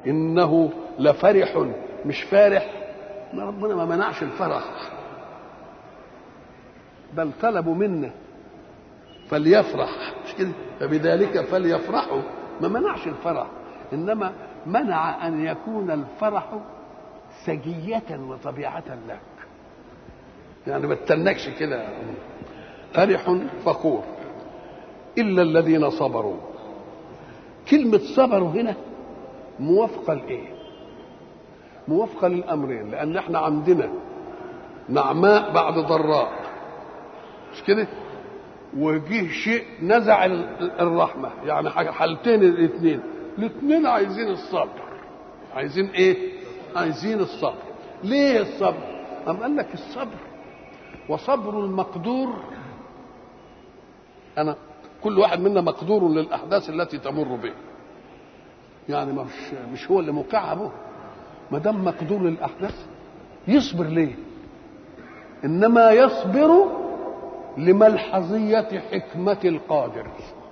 انه لفرح مش فارح ما ربنا ما منعش الفرح بل طلبوا منا فليفرح مش كده فبذلك فليفرحوا ما منعش الفرح انما منع ان يكون الفرح سجية وطبيعة لك يعني ما تتنكش كده فرح فخور إلا الذين صبروا كلمة صبروا هنا موافقة لإيه؟ موافقة للأمرين لأن احنا عندنا نعماء بعد ضراء مش كده؟ وجه شيء نزع الرحمة يعني حالتين الاثنين الاثنين عايزين الصبر عايزين ايه؟ عايزين الصبر ليه الصبر؟ أم قال لك الصبر وصبر المقدور أنا كل واحد منا مقدور للأحداث التي تمر به يعني مش مش هو اللي مكعبه ما دام مقدور للأحداث يصبر ليه؟ إنما يصبر لملحظية حكمة القادر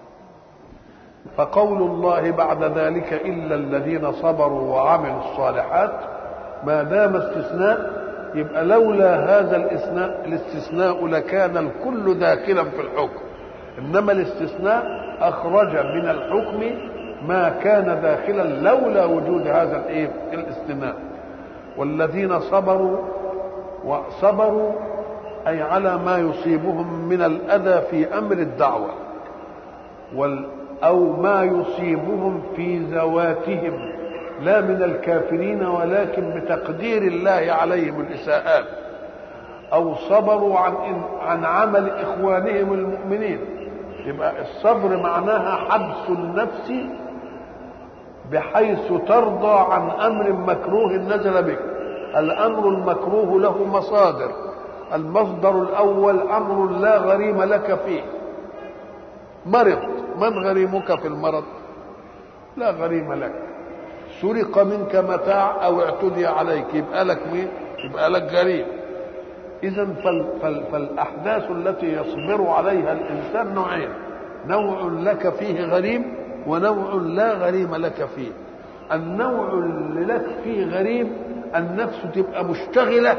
فقول الله بعد ذلك إلا الذين صبروا وعملوا الصالحات ما دام استثناء يبقى لولا هذا الاستثناء الاستثناء لكان الكل داخلا في الحكم انما الاستثناء اخرج من الحكم ما كان داخلا لولا وجود هذا الايه الاستثناء والذين صبروا وصبروا اي على ما يصيبهم من الاذى في امر الدعوه وال او ما يصيبهم في ذواتهم لا من الكافرين ولكن بتقدير الله عليهم الاساءات او صبروا عن عن عمل اخوانهم المؤمنين يبقى الصبر معناها حبس النفس بحيث ترضى عن امر مكروه نزل بك الامر المكروه له مصادر المصدر الاول امر لا غريم لك فيه مرض من غريمك في المرض لا غريم لك سرق منك متاع او اعتدي عليك يبقى لك مين يبقى لك غريم اذا فال فال فالاحداث التي يصبر عليها الانسان نوعين نوع لك فيه غريم ونوع لا غريم لك فيه النوع اللي لك فيه غريم النفس تبقى مشتغله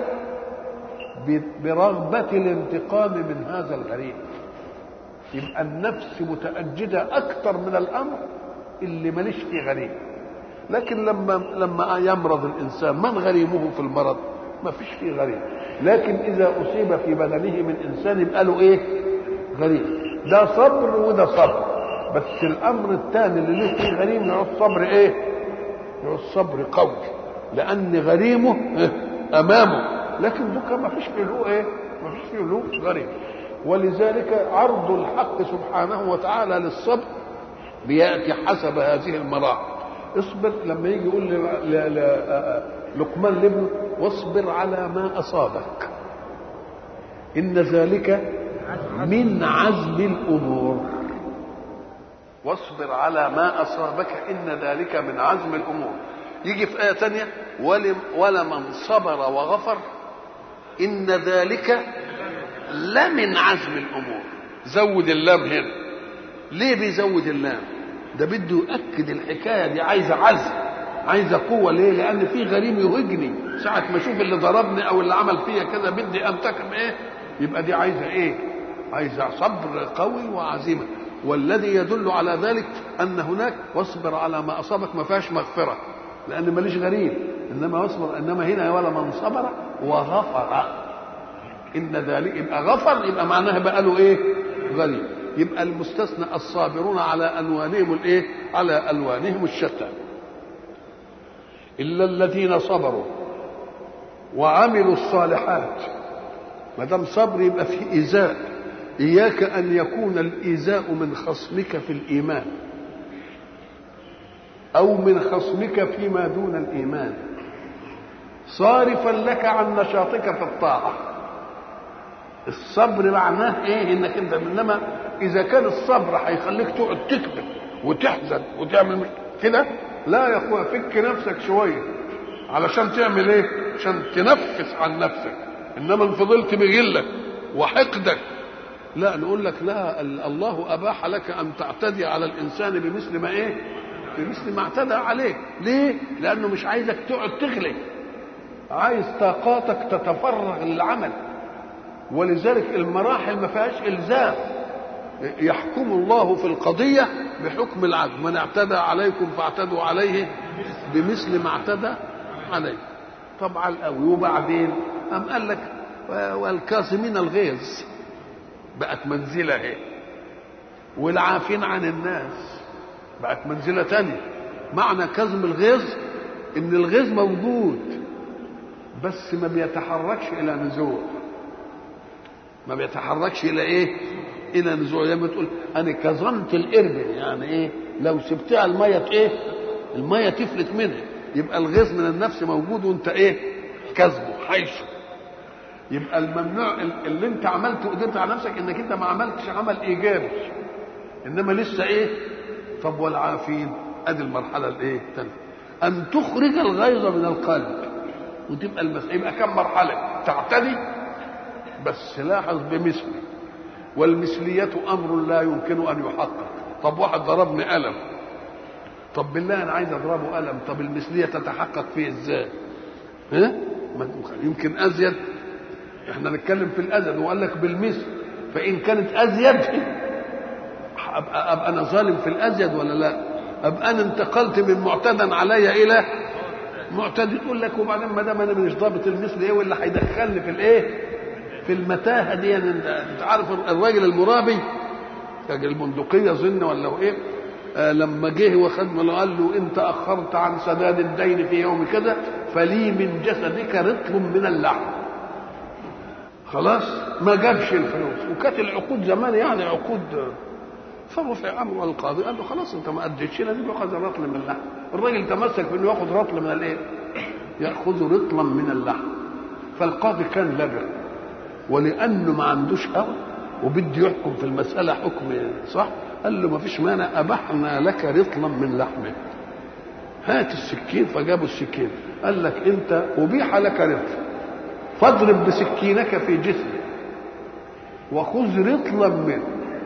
برغبه الانتقام من هذا الغريم يبقى النفس متأجدة أكثر من الأمر اللي ماليش فيه غريم لكن لما لما يمرض الإنسان من غريمه في المرض؟ ما فيش فيه غريم لكن إذا أصيب في بدنه من إنسان يبقى له إيه؟ غريم ده صبر وده صبر بس الأمر الثاني اللي له فيه غريم يعوز صبر إيه؟ يعوز صبر قوي لأن غريمه أمامه لكن دوكا ما فيش فيه له إيه؟ ما فيش فيه له غريم ولذلك عرض الحق سبحانه وتعالى للصبر بياتي حسب هذه المراحل اصبر لما يجي يقول لقمان لابنه واصبر على ما اصابك ان ذلك من عزم الامور واصبر على ما اصابك ان ذلك من عزم الامور يجي في ايه ثانيه ولمن صبر وغفر ان ذلك لمن عزم الامور زود اللام هنا ليه بيزود اللام ده بده يؤكد الحكايه دي عايزه عزم عايزه قوه ليه لان في غريم يهجني ساعه ما اشوف اللي ضربني او اللي عمل فيا كذا بدي انتقم ايه يبقى دي عايزه ايه عايزه صبر قوي وعزيمه والذي يدل على ذلك ان هناك واصبر على ما اصابك ما فيهاش مغفره لان ماليش غريب انما واصبر انما هنا ولا من صبر وغفر ان ذلك يبقى غفر يبقى معناها بقى له ايه غني يبقى المستثنى الصابرون على الوانهم الايه على الوانهم الشتى الا الذين صبروا وعملوا الصالحات ما دام صبر يبقى في ايذاء اياك ان يكون الايذاء من خصمك في الايمان او من خصمك فيما دون الايمان صارفا لك عن نشاطك في الطاعه الصبر معناه ايه انك انت انما اذا كان الصبر هيخليك تقعد تكذب وتحزن وتعمل كده لا يا اخويا فك نفسك شويه علشان تعمل ايه عشان تنفس عن نفسك انما ان فضلت بغلك وحقدك لا نقول لك لا الله اباح لك ان تعتدي على الانسان بمثل ما ايه بمثل ما اعتدى عليك ليه لانه مش عايزك تقعد تغلي عايز طاقاتك تتفرغ للعمل ولذلك المراحل ما فيهاش الزام يحكم الله في القضية بحكم العدل من اعتدى عليكم فاعتدوا عليه بمثل ما اعتدى عليه طبعا قوي وبعدين قام قال لك والكاظمين الغيظ بقت منزلة اهي والعافين عن الناس بقت منزلة تانية معنى كظم الغيظ ان الغيظ موجود بس ما بيتحركش الى نزوع ما بيتحركش الى ايه الى نزوع زي ما تقول انا كظمت القربة يعني ايه لو سبتها الميه ايه الميه تفلت منها يبقى الغيظ من النفس موجود وانت ايه كذبه حيشه يبقى الممنوع اللي انت عملته قدرت على نفسك انك انت ما عملتش عمل ايجابي انما لسه ايه طب والعافين ادي المرحله الايه الثانيه ان تخرج الغيظ من القلب وتبقى المسألة يبقى كم مرحله تعتدي بس لاحظ بمثله والمثلية أمر لا يمكن أن يحقق طب واحد ضربني قلم طب بالله أنا عايز أضربه قلم طب المثلية تتحقق فيه إزاي ها؟ يمكن أزيد احنا نتكلم في الأزيد وقال لك بالمثل فإن كانت أزيد أبقى, أبقى أنا ظالم في الأزيد ولا لا أبقى أنا انتقلت من معتدا علي إلى معتدي تقول لك وبعدين ما دام أنا مش ضابط المثل إيه واللي هيدخلني في الإيه في المتاهه دي يعني انت عارف الراجل المرابي راجل البندقيه ظن ولا ايه آه لما جه وخد قال له انت اخرت عن سداد الدين في يوم كذا فلي من جسدك رطل من اللحم خلاص ما جابش الفلوس وكانت العقود زمان يعني عقود فرفع امر القاضي قال له خلاص انت ما اديتش لازم ياخذ رطل من اللحم الراجل تمسك بانه ياخذ رطل من الايه ياخذ رطلا من اللحم فالقاضي كان لبق ولانه ما عندوش هوى وبده يحكم في المساله حكم صح قال له ما فيش مانع ابحنا لك رطلا من لحمه هات السكين فجابوا السكين قال لك انت ابيح لك رطل فاضرب بسكينك في جسمه وخذ رطلا منه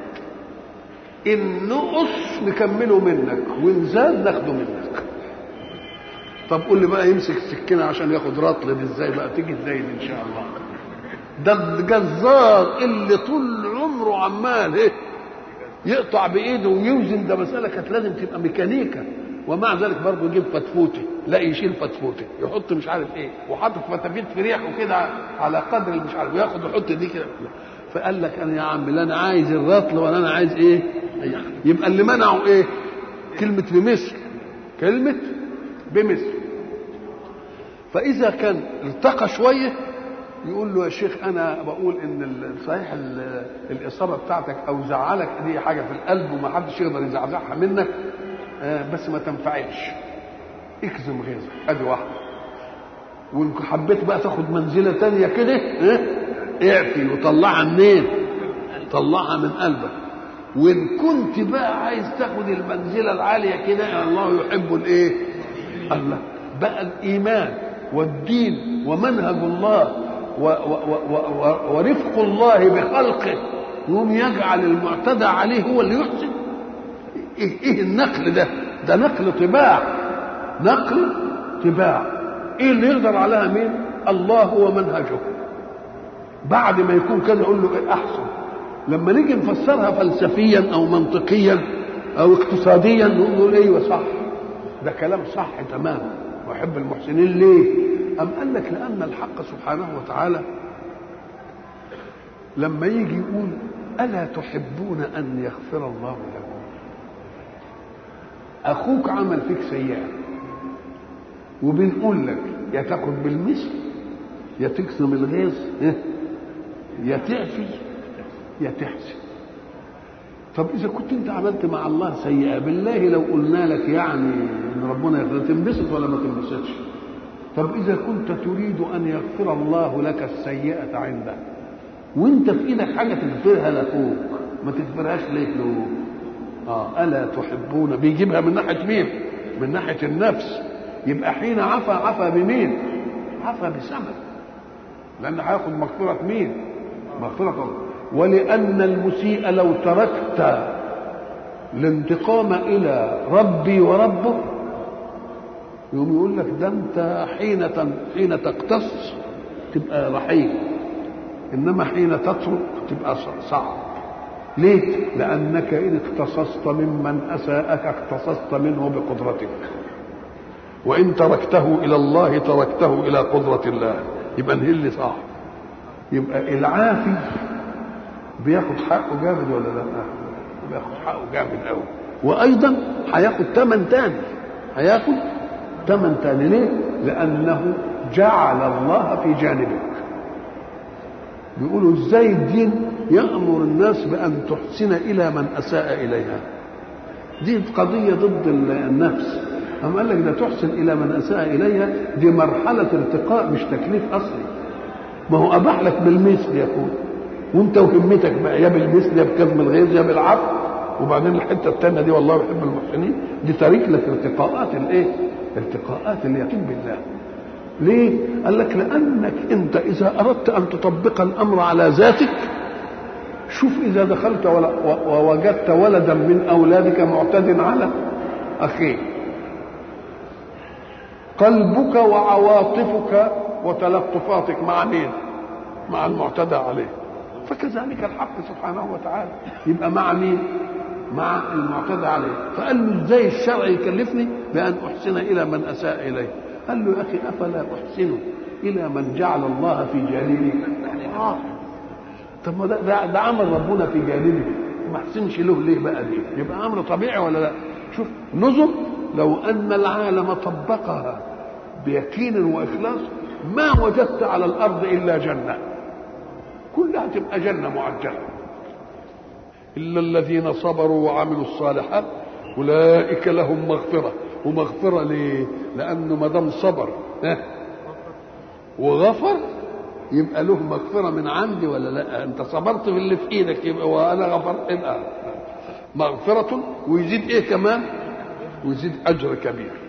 ان نقص نكمله منك وان زاد ناخده منك طب قول لي بقى يمسك السكينه عشان ياخد رطل ازاي بقى تيجي ازاي دي ان شاء الله ده الجزار اللي طول عمره عمال ايه يقطع بايده ويوزن ده مساله كانت لازم تبقى ميكانيكا ومع ذلك برضه يجيب فتفوته لا يشيل فتفوته يحط مش عارف ايه وحاطط فتافيت في ريحه كده على قدر اللي مش عارف وياخد يحط دي كده فقال لك انا يا عم لا انا عايز الرطل ولا انا عايز ايه يبقى اللي منعه ايه كلمه بمثل كلمه بمثل فاذا كان التقى شويه يقول له يا شيخ انا بقول ان صحيح الاصابه بتاعتك او زعلك دي حاجه في القلب وما حدش يقدر يزعزعها منك بس ما تنفعلش اكزم غيظك ادي واحده وان حبيت بقى تاخد منزله تانية كده اعفي وطلعها منين طلعها من قلبك وان كنت بقى عايز تاخد المنزله العاليه كده الله يحب الايه الله بقى الايمان والدين ومنهج الله و و و ورفق الله بخلقه يقوم يجعل المعتدى عليه هو اللي يحسن ايه, إيه النقل ده ده نقل طباع نقل طباع ايه اللي يقدر عليها مين الله ومنهجه بعد ما يكون كده يقول له إيه احسن لما نيجي نفسرها فلسفيا او منطقيا او اقتصاديا نقول ايوه صح ده كلام صح تماما واحب المحسنين ليه أم قال لك لأن الحق سبحانه وتعالى لما يجي يقول ألا تحبون أن يغفر الله لكم أخوك عمل فيك سيئة وبنقول لك يا تاخد بالمثل يا تكسم الغيظ يا تعفي يا تحسن طب اذا كنت انت عملت مع الله سيئه بالله لو قلنا لك يعني ان ربنا يغفر تنبسط ولا ما تنبسطش طب اذا كنت تريد ان يغفر الله لك السيئه عنده وانت في ايدك حاجه تغفرها لاخوك ما تغفرهاش ليه له اه الا تحبون بيجيبها من ناحيه مين من ناحيه النفس يبقى حين عفى عفى بمين عفى بسمع لان هياخد مغفره مين مغفره الله ولأن المسيء لو تركت الانتقام الى ربي وربه يقوم يقول لك ده انت حين حين تقتص تبقى رحيم انما حين تترك تبقى صعب ليه؟ لأنك إن اقتصصت ممن أساءك اقتصصت منه بقدرتك وإن تركته إلى الله تركته إلى قدرة الله يبقى اللي صح يبقى العافي بياخد حقه جامد ولا لا؟ بياخد حقه جامد قوي وأيضا هياخد ثمن تاني هياخد ثمن تاني ليه؟ لأنه جعل الله في جانبك بيقولوا ازاي الدين يأمر الناس بأن تحسن إلى من أساء إليها دي قضية ضد النفس أما قال لك ده تحسن إلى من أساء إليها دي مرحلة ارتقاء مش تكليف أصلي ما هو أباح لك بالمثل يكون وانت وهمتك بقى يا بالمثل يا بكظم الغيظ يا بالعفو وبعدين الحته الثانيه دي والله يحب المحسنين دي تارك لك ارتقاءات الايه؟ ارتقاءات اليقين بالله ليه؟ قال لك لأنك أنت إذا أردت أن تطبق الأمر على ذاتك شوف إذا دخلت ووجدت ولدا من أولادك معتد على أخيه قلبك وعواطفك وتلطفاتك مع مين؟ مع المعتدى عليه فكذلك الحق سبحانه وتعالى يبقى مع مين؟ مع المعتدى عليه فقال له ازاي الشرع يكلفني بأن أحسن إلى من أساء إليه قال له يا اخي افلا احسن الى من جعل الله في جانبي آه. طب ما ده, ده, ده عمل ربنا في جانبي ما احسنش له ليه بقى دي يبقى امر طبيعي ولا لا شوف نظم لو ان العالم طبقها بيقين واخلاص ما وجدت على الارض الا جنه كلها تبقى جنه معجله الا الذين صبروا وعملوا الصالحات اولئك لهم مغفره ومغفره ليه؟ لانه ما دام صبر وغفر يبقى له مغفره من عندي ولا لا؟ انت صبرت في اللي في ايدك يبقى وانا غفرت يبقى مغفره ويزيد ايه كمان؟ ويزيد اجر كبير